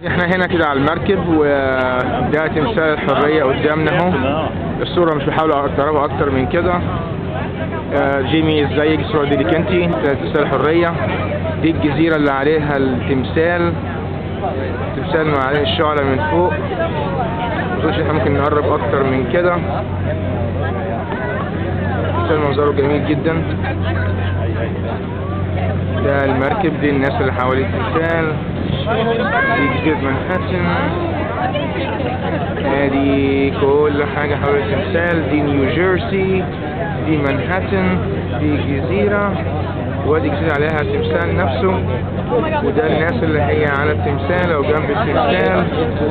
احنا هنا كده على المركب وده تمثال الحرية قدامنا اهو الصورة مش بحاول اقربها اكتر من كده آه، جيمي ازيك الصورة دي ليك انتي ده تمثال الحرية دي الجزيرة اللي عليها التمثال التمثال ما عليه الشعلة من فوق مظنش احنا ممكن نقرب اكتر من كده التمثال منظره جميل جدا ده المركب دي الناس اللي حوالين التمثال دي جزيرة منهاتن ادي كل حاجة حول التمثال دي نيو جيرسي دي منهاتن دي جزيرة وادي جزيرة عليها التمثال نفسه وده الناس اللي هي على التمثال او جنب التمثال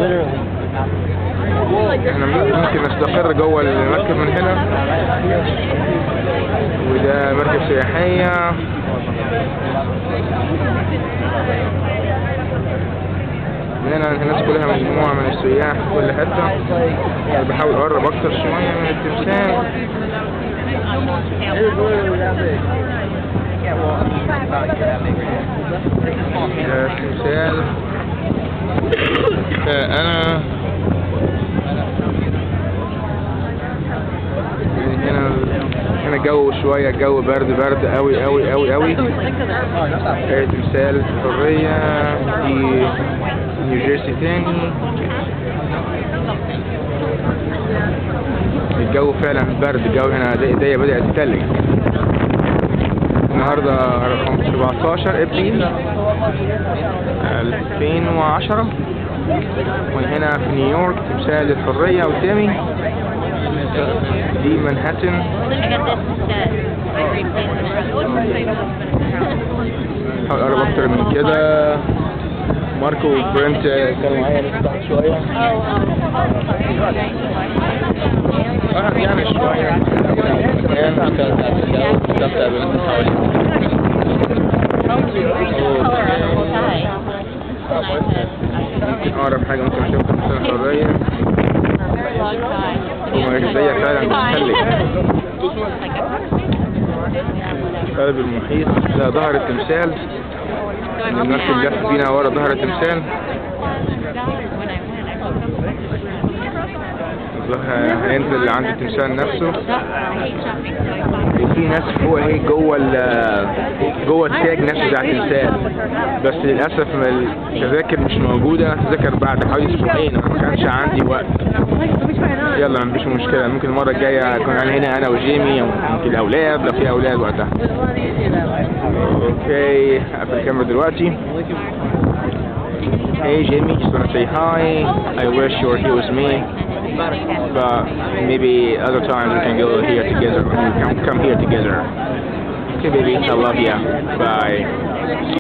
احنا ممكن نستقر جوه المركب من هنا وده مركب سياحية من هنا الناس كلها مجموعة من السياح في كل حتة أنا بحاول أقرب أكتر شوية من التمثال ده التمثال فأنا هنا هنا جو شوية جو برد برد قوي قوي قوي قوي ده تمثال الحرية دي نيو جيرسي تاني الجو فعلا برد الجو هنا ده- ايديا بدأت تتلج النهاردة رقم 17 ابريل 2010 وهنا في نيويورك تمثال الحرية قدامي دي منهاتن حاول اقرب اكتر من كده ماركو وبرنت كانوا معايا نفتح شوية واحد يعني شوية استمتع بالناس حواليك ممكن اقرب حاجة ممكن اشوفها في السنة الحرية ومجدية فعلا بتتلج قلب المحيط ده ظهر التمثال المركب لف بينا ورا ظهر التمثال ظهر- هينزل عند التمثال نفسه في ناس فوق اهي جوه ال جوه التاج نفسه بتاع التمثال بس للاسف ما التذاكر مش موجوده التذاكر بعد حوالي اسبوعين ما كانش عندي وقت يلا مفيش مشكله ممكن المره الجايه اكون انا هنا انا وجيمي ويمكن الاولاد لو في اولاد وقتها اوكي هقفل الكاميرا دلوقتي Hey Jamie, just wanna say hi. I wish you were here with me, but maybe other times we can go here together. We can come here together. Okay, baby, I love ya. Bye.